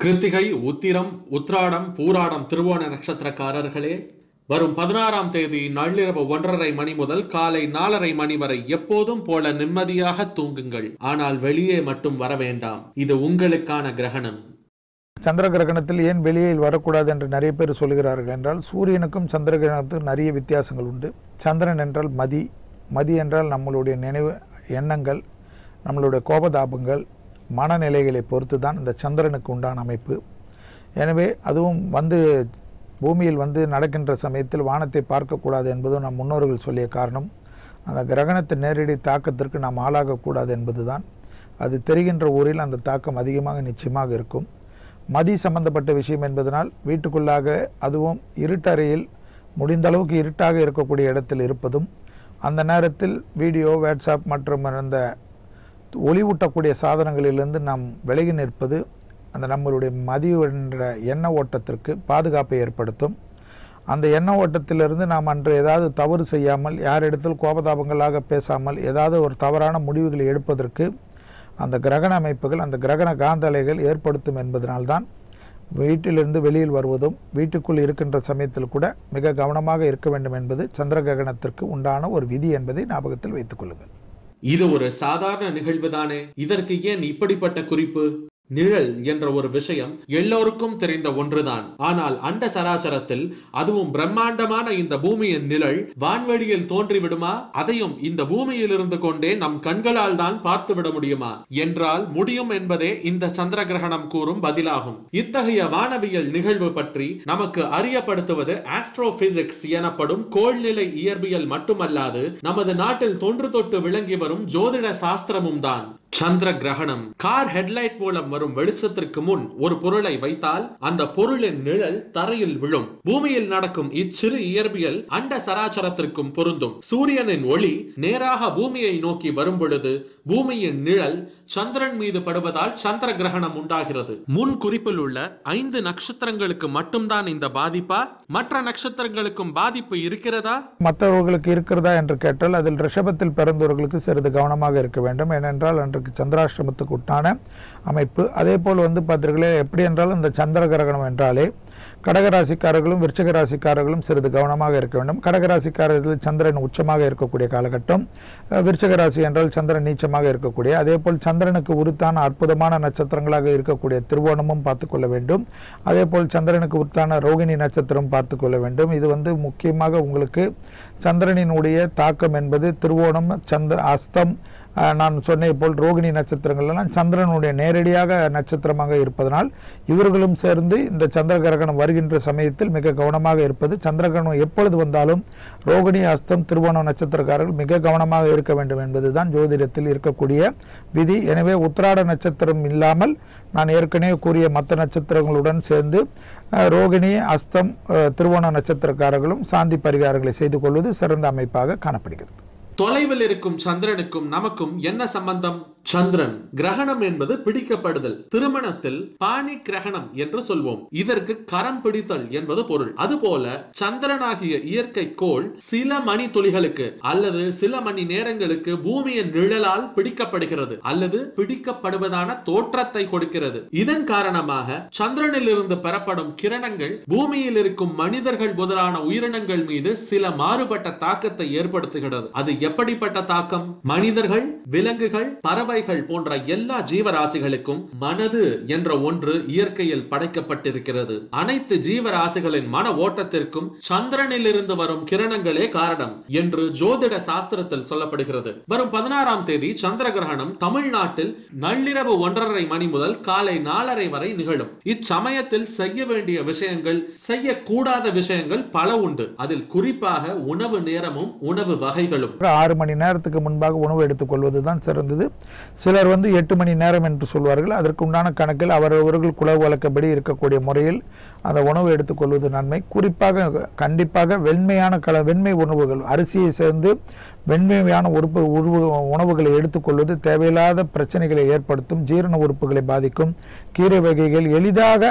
கிருத்திகை உத்திரம் உத்ராடம் பூராடம் திருவோண நட்சத்திரக்காரர்களே வரும் பதினாறாம் தேதி நள்ளிரவு ஒன்றரை மணி முதல் காலை நாலரை மணி வரை எப்போதும் போல நிம்மதியாக தூங்குங்கள் ஆனால் வெளியே மட்டும் வர வேண்டாம் இது உங்களுக்கான கிரகணம் சந்திர கிரகணத்தில் ஏன் வெளியில் வரக்கூடாது என்று நிறைய பேர் சொல்கிறார்கள் என்றால் சூரியனுக்கும் சந்திர கிரகணத்துக்கும் நிறைய வித்தியாசங்கள் உண்டு சந்திரன் என்றால் மதி மதி என்றால் நம்மளுடைய நினைவு எண்ணங்கள் நம்மளுடைய கோபதாபங்கள் மனநிலைகளை பொறுத்து தான் இந்த சந்திரனுக்கு உண்டான அமைப்பு எனவே அதுவும் வந்து பூமியில் வந்து நடக்கின்ற சமயத்தில் வானத்தை பார்க்கக்கூடாது என்பதும் நம் முன்னோர்கள் சொல்லிய காரணம் அந்த கிரகணத்தின் நேரடி தாக்கத்திற்கு நாம் ஆளாகக்கூடாது என்பதுதான் அது தெரிகின்ற ஊரில் அந்த தாக்கம் அதிகமாக நிச்சயமாக இருக்கும் மதி சம்பந்தப்பட்ட விஷயம் என்பதனால் வீட்டுக்குள்ளாக அதுவும் இருட்டறையில் முடிந்த அளவுக்கு இருட்டாக இருக்கக்கூடிய இடத்தில் இருப்பதும் அந்த நேரத்தில் வீடியோ வாட்ஸ்அப் மற்றும் அந்த ஒளிவூட்டக்கூடிய சாதனங்களிலிருந்து நாம் விலகி நிற்பது அந்த நம்மளுடைய மதி என்ற எண்ண ஓட்டத்திற்கு பாதுகாப்பை ஏற்படுத்தும் அந்த எண்ண ஓட்டத்திலிருந்து நாம் அன்று ஏதாவது தவறு செய்யாமல் யாரிடத்தில் கோபதாபங்களாக பேசாமல் ஏதாவது ஒரு தவறான முடிவுகளை எடுப்பதற்கு அந்த கிரகண அமைப்புகள் அந்த கிரகண காந்த அலைகள் ஏற்படுத்தும் என்பதனால்தான் வீட்டிலிருந்து வெளியில் வருவதும் வீட்டுக்குள் இருக்கின்ற சமயத்தில் கூட மிக கவனமாக இருக்க வேண்டும் என்பது சந்திர கிரகணத்திற்கு உண்டான ஒரு விதி என்பதை ஞாபகத்தில் வைத்துக் கொள்ளுங்கள் இது ஒரு சாதாரண நிகழ்வுதானே இதற்கு ஏன் இப்படிப்பட்ட குறிப்பு நிழல் என்ற ஒரு விஷயம் எல்லோருக்கும் தெரிந்த ஒன்றுதான் ஆனால் அண்ட சராசரத்தில் அதுவும் பிரம்மாண்டமான இந்த பூமியின் நிழல் வான்வெளியில் தோன்றிவிடுமா அதையும் இந்த பூமியில் இருந்து கொண்டே நம் கண்களால் தான் பார்த்து விட முடியுமா என்றால் முடியும் என்பதே இந்த சந்திர கிரகணம் கூறும் பதிலாகும் இத்தகைய வானவியல் நிகழ்வு பற்றி நமக்கு அறியப்படுத்துவது ஆஸ்ட்ரோபிசிக்ஸ் எனப்படும் கோள்நிலை இயற்பியல் மட்டுமல்லாது நமது நாட்டில் தொன்று தொட்டு விளங்கி வரும் ஜோதிட சாஸ்திரமும் தான் சந்திர கிரகணம் கார் ஹெட்லைட் மூலம் வரும் வெளிச்சத்திற்கு முன் ஒரு பொருளை வைத்தால் அந்த பொருளின் நிழல் தரையில் விழும் பூமியில் நடக்கும் இச்சிறு இயற்பியல் அண்ட சராச்சரத்திற்கும் பொருந்தும் சூரியனின் ஒளி நேராக பூமியை நோக்கி வரும் பொழுது பூமியின் நிழல் சந்திரன் மீது படுவதால் சந்திர கிரகணம் உண்டாகிறது முன் குறிப்பில் உள்ள ஐந்து நட்சத்திரங்களுக்கு மட்டும்தான் இந்த பாதிப்பா மற்ற நட்சத்திரங்களுக்கும் பாதிப்பு இருக்கிறதா மற்றவர்களுக்கு இருக்கிறதா என்று கேட்டால் அதில் ரிஷபத்தில் பிறந்தவர்களுக்கு சிறிது கவனமாக இருக்க வேண்டும் ஏனென்றால் அன்றைக்கு சந்திராஷ்டிரமத்துக்கு உட்டான அமைப்பு அதே போல் வந்து பார்த்தீர்களே எப்படி என்றாலும் இந்த சந்திர கிரகணம் என்றாலே கடகராசிக்காரர்களும் விருச்சக ராசிக்காரர்களும் சிறிது கவனமாக இருக்க வேண்டும் கடகராசிக்காரர்கள் சந்திரன் உச்சமாக இருக்கக்கூடிய காலகட்டம் அஹ், விருச்சக ராசி என்றால் சந்திரன் நீச்சமாக இருக்கக்கூடிய அதே போல் சந்திரனுக்கு உருத்தான அற்புதமான நட்சத்திரங்களாக இருக்கக்கூடிய திருவோணமும் பார்த்துக்கொள்ள வேண்டும் அதே போல் சந்திரனுக்கு உருத்தான ரோகிணி நட்சத்திரம் பார்த்துக்கொள்ள வேண்டும் இது வந்து முக்கியமாக உங்களுக்கு சந்திரனினுடைய தாக்கம் என்பது திருவோணம் சந்திர அஸ்தம் அஹ், நான் சொன்னது போல் ரோகிணி நட்சத்திரங்கள் எல்லாம் சந்திரனுடைய நேரடியாக நட்சத்திரமாக இருப்பதனால் இவர்களும் சேர்ந்து இந்த சந்திர கிரகணம் வருகின்ற சமயத்தில் மிக கவனமாக இருப்பது சந்திர கிரகணம் எப்பொழுது வந்தாலும் ரோகிணி அஸ்தம் திருவோணம் நட்சத்திரக்காரர்கள் மிக கவனமாக இருக்க வேண்டும் என்பதுதான் ஜோதிடத்தில் இருக்கக்கூடிய விதி எனவே உத்திராட நட்சத்திரம் இல்லாமல் நான் ஏற்கனவே கூறிய மற்ற நட்சத்திரங்களுடன் சேர்ந்து அஹ், ரோகிணி அஸ்தம் அஹ், திருவோண நட்சத்திரக்காரர்களும் சாந்தி பரிகாரங்களை செய்து கொள்வது சிறந்த அமைப்பாக காணப்படுகிறது தொலைவில் இருக்கும் சந்திரனுக்கும் நமக்கும் என்ன சம்பந்தம் சந்திரன் கிரகணம் என்பது பிடிக்கப்படுதல் திருமணத்தில் பாணி கிரகணம் என்று சொல்வோம் இதற்கு கரம் பிடித்தல் என்பது பொருள் அதுபோல சந்திரனாகிய இயற்கை கோள் சில மணி துளிகளுக்கு அல்லது சில மணி நேரங்களுக்கு பூமியின் நிழலால் பிடிக்கப்படுகிறது அல்லது பிடிக்கப்படுவதான தோற்றத்தை கொடுக்கிறது இதன் காரணமாக சந்திரனில் இருந்து பெறப்படும் கிரணங்கள் பூமியில் இருக்கும் மனிதர்கள் முதலான உயிரினங்கள் மீது சில மாறுபட்ட தாக்கத்தை ஏற்படுத்துகிறது அது எப்படிப்பட்ட தாக்கம் மனிதர்கள் விலங்குகள் பறவைகள் போன்ற எல்லா ஜீவராசிகளுக்கும் மனது என்ற ஒன்று இயற்கையில் படைக்கப்பட்டிருக்கிறது அனைத்து ஜீவராசிகளின் மன ஓட்டத்திற்கும் சந்திரனில் இருந்து வரும் கிரணங்களே காரணம் என்று ஜோதிட சாஸ்திரத்தில் சொல்லப்படுகிறது வரும் பதினாறாம் தேதி சந்திர கிரகணம் தமிழ்நாட்டில் நள்ளிரவு ஒன்றரை மணி முதல் காலை நாலரை வரை நிகழும் இச்சமயத்தில் செய்ய வேண்டிய விஷயங்கள் செய்யக்கூடாத விஷயங்கள் பல உண்டு அதில் குறிப்பாக உணவு நேரமும் உணவு வகைகளும் ஆறு மணி நேரத்துக்கு முன்பாக உணவு எடுத்துக்கொள்வது தான் சிறந்தது சிலர் வந்து எட்டு மணி நேரம் என்று சொல்வார்கள் அதற்கு உண்டான கணக்கில் அவரவர்கள் குல வழக்கப்படி இருக்கக்கூடிய முறையில் அந்த உணவு எடுத்துக்கொள்வது நன்மை குறிப்பாக கண்டிப்பாக வெண்மையான கல வெண்மை உணவுகள் அரிசியை சேர்ந்து வெண்மையான உறுப்பு உருவு உணவுகளை எடுத்துக்கொள்வது தேவையில்லாத பிரச்சனைகளை ஏற்படுத்தும் ஜீரண உறுப்புகளை பாதிக்கும் கீரை வகைகள் எளிதாக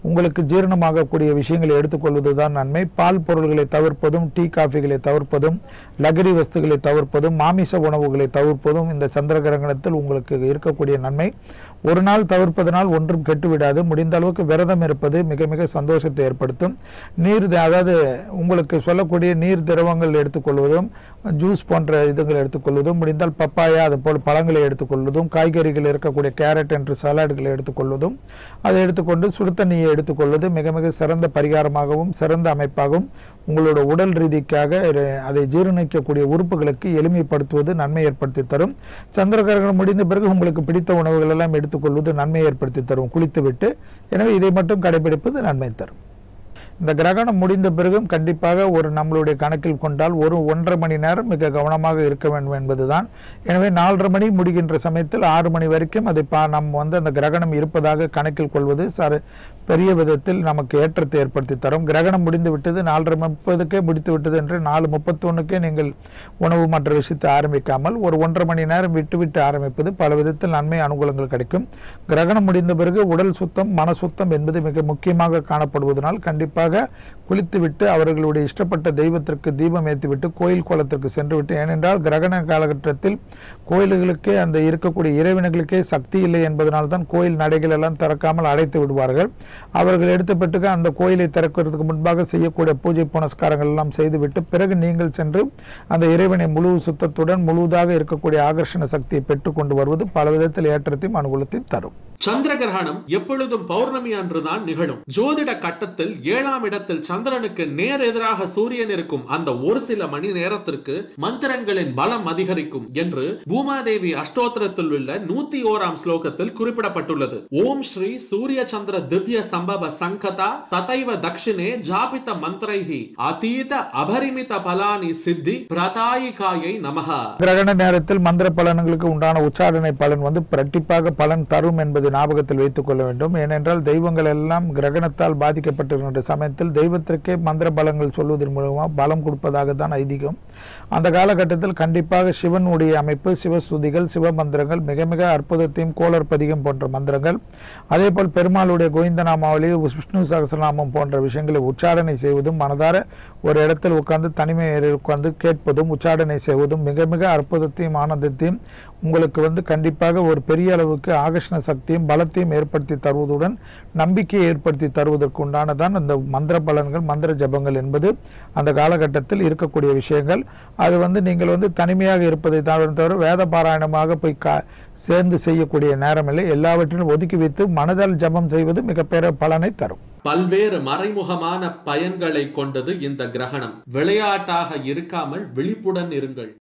உங்களுக்கு ஜீரணமாகக்கூடிய விஷயங்களை எடுத்துக்கொள்வது தான் நன்மை பால் பொருள்களை தவிர்ப்பதும் டீ காஃபிகளை தவிர்ப்பதும் லகரி வஸ்துகளை தவிர்ப்பதும் மாமிச உணவுகளை தவிர்ப்பதும் இந்த சந்திர கிரகணத்தில் உங்களுக்கு இருக்கக்கூடிய நன்மை ஒரு நாள் தவிர்ப்பதனால் ஒன்றும் கெட்டுவிடாது முடிந்த அளவுக்கு விரதம் இருப்பது மிக மிக சந்தோஷத்தை ஏற்படுத்தும் நீர் த- அதாவது உங்களுக்கு சொல்லக்கூடிய நீர் திரவங்கள் எடுத்துக்கொள்வதும் ஜூஸ் போன்ற இதுகள் எடுத்துக்கொள்வதும் முடிந்தால் பப்பாயா அது போல் பழங்களை எடுத்துக்கொள்வதும் காய்கறிகள் இருக்கக்கூடிய கேரட் என்று சலாடுகளை எடுத்துக்கொள்வதும் அதை எடுத்துக்கொண்டு சுடுதண்ணியை எடுத்துக்கொள்வது மிக மிக சிறந்த பரிகாரமாகவும் சிறந்த அமைப்பாகவும் உங்களோட உடல் ரீதிக்காக இரு- அதை ஜீரணிக்கக்கூடிய உறுப்புகளுக்கு எளிமைப்படுத்துவது நன்மை ஏற்படுத்தி தரும் சந்திர கிரகணம் முடிந்த பிறகு உங்களுக்கு பிடித்த உணவுகள் எல்லாம் எடுத்துக்கொள்வது நன்மை ஏற்படுத்தி தரும் குளித்துவிட்டு எனவே இதை மட்டும் கடைபிடிப்பது நன்மை தரும் இந்த கிரகணம் முடிந்த பிறகும் கண்டிப்பாக ஒரு நம்மளுடைய கணக்கில் கொண்டால் ஒரு ஒன்றரை மணி நேரம் மிக கவனமாக இருக்க வேண்டும் என்பதுதான் எனவே நாலரை மணி முடிகின்ற சமயத்தில் ஆறு மணி வரைக்கும் அதை பா நம்ம வந்து அந்த கிரகணம் இருப்பதாக கணக்கில் கொள்வது சர பெரிய விதத்தில் நமக்கு ஏற்றத்தை ஏற்படுத்தி தரும் கிரகணம் முடிந்து விட்டது நாலரை முப்பதுக்கே முடித்து விட்டது என்று நாலு முப்பத்தொன்னுக்கே நீங்கள் உணவு மற்ற விஷயத்தை ஆரம்பிக்காமல் ஒரு ஒன்றரை மணி நேரம் விட்டு விட்டு ஆரம்பிப்பது பல விதத்தில் நன்மை அனுகூலங்கள் கிடைக்கும் கிரகணம் முடிந்த பிறகு உடல் சுத்தம் மன சுத்தம் என்பது மிக முக்கியமாக காணப்படுவதனால் கண்டிப்பாக குளித்துவிட்டு அவர்களுடைய இஷ்டப்பட்ட தெய்வத்திற்கு தீபம் ஏற்றிவிட்டு கோயில் கோலத்திற்கு சென்று விட்டு ஏனென்றால் கிரகண காலகட்டத்தில் கோயில்களுக்கே அந்த இருக்கக்கூடிய இறைவனுகளுக்கே சக்தி இல்லை என்பதனால் தான் கோயில் நடைகள் எல்லாம் திறக்காமல் அடைத்து விடுவார்கள் அவர்கள் எடுத்த பெற்றுக்கு அந்த கோயிலை திறக்கிறதுக்கு முன்பாக செய்யக்கூடிய பூஜை புனஸ்காரங்கள் எல்லாம் செய்துவிட்டு பிறகு நீங்கள் சென்று அந்த இறைவனை முழு சுத்தத்துடன் முழுவதாக இருக்கக்கூடிய ஆகர்ஷண சக்தியை பெற்றுக்கொண்டு வருவது பல விதத்தில் ஏற்றத்தையும் அனுகூலத்தையும் தரும் சந்திர கிரகணம் எப்பொழுதும் பௌர்ணமி அன்றுதான் நிகழும் ஜோதிட கட்டத்தில் ஏழாம் இடத்தில் சந்திரனுக்கு நேர் எதிராக சூரியன் இருக்கும் அந்த ஒரு சில மணி நேரத்திற்கு மந்திரங்களின் பலம் அதிகரிக்கும் என்று பூமாதேவி அஷ்டோத்திரத்தில் உள்ள நூத்தி ஓராம் ஸ்லோகத்தில் குறிப்பிடப்பட்டுள்ளது ஓம் ஸ்ரீ சூரிய சந்திர திவ்ய சம்பவ சங்கதா ததைவ தக்ஷிணே ஜாபித மந்திரைஹி அதீத அபரிமித பலானி சித்தி பிரதாயிகாயை நமஹ கிரகண நேரத்தில் மந்திர பலன்களுக்கு உண்டான உச்சாரணை பலன் வந்து இரட்டிப்பாக பலன் தரும் என்பது ஞாபகத்தில் வைத்துக் கொள்ள வேண்டும் ஏனென்றால் தெய்வங்கள் எல்லாம் கிரகணத்தால் பாதிக்கப்பட்டிருக்கின்ற சமயத்தில் தெய்வத்திற்கே மந்திர பலங்கள் சொல்வதன் மூலமாக பலம் கொடுப்பதாக தான் ஐதீகம் அந்த காலகட்டத்தில் கண்டிப்பாக சிவனுடைய அமைப்பு சிவஸ்துதிகள் சிவ மந்திரங்கள் மிக மிக அற்புதத்தையும் கோளர் பதிகம் போன்ற மந்திரங்கள் அதே போல் பெருமாளுடைய கோவிந்தநாமாவளி விஷ்ணு சகசநாமம் போன்ற விஷயங்களை உச்சாரணை செய்வதும் மனதார ஒரு இடத்தில் உட்கார்ந்து தனிமையில் உட்கார்ந்து கேட்பதும் உச்சாரணை செய்வதும் மிக மிக அற்புதத்தையும் ஆனந்தத்தையும் உங்களுக்கு வந்து கண்டிப்பாக ஒரு பெரிய அளவுக்கு ஆகர்ஷண சக்தியும் பலத்தையும் ஏற்படுத்தி தருவதுடன் நம்பிக்கையை ஏற்படுத்தி தருவதற்கு உண்டானதான் அந்த மந்திர பலன்கள் மந்திர ஜபங்கள் என்பது அந்த காலகட்டத்தில் இருக்கக்கூடிய விஷயங்கள் அது வந்து நீங்கள் வந்து தனிமையாக இருப்பதை தவிர தவிர வேத பாராயணமாக போய் கா சேர்ந்து செய்யக்கூடிய நேரமில்லை எல்லாவற்றிலும் ஒதுக்கி வைத்து மனதால் ஜபம் செய்வது மிக பெரிய பலனை தரும் பல்வேறு மறைமுகமான பயன்களை கொண்டது இந்த கிரகணம் விளையாட்டாக இருக்காமல் விழிப்புடன் இருங்கள்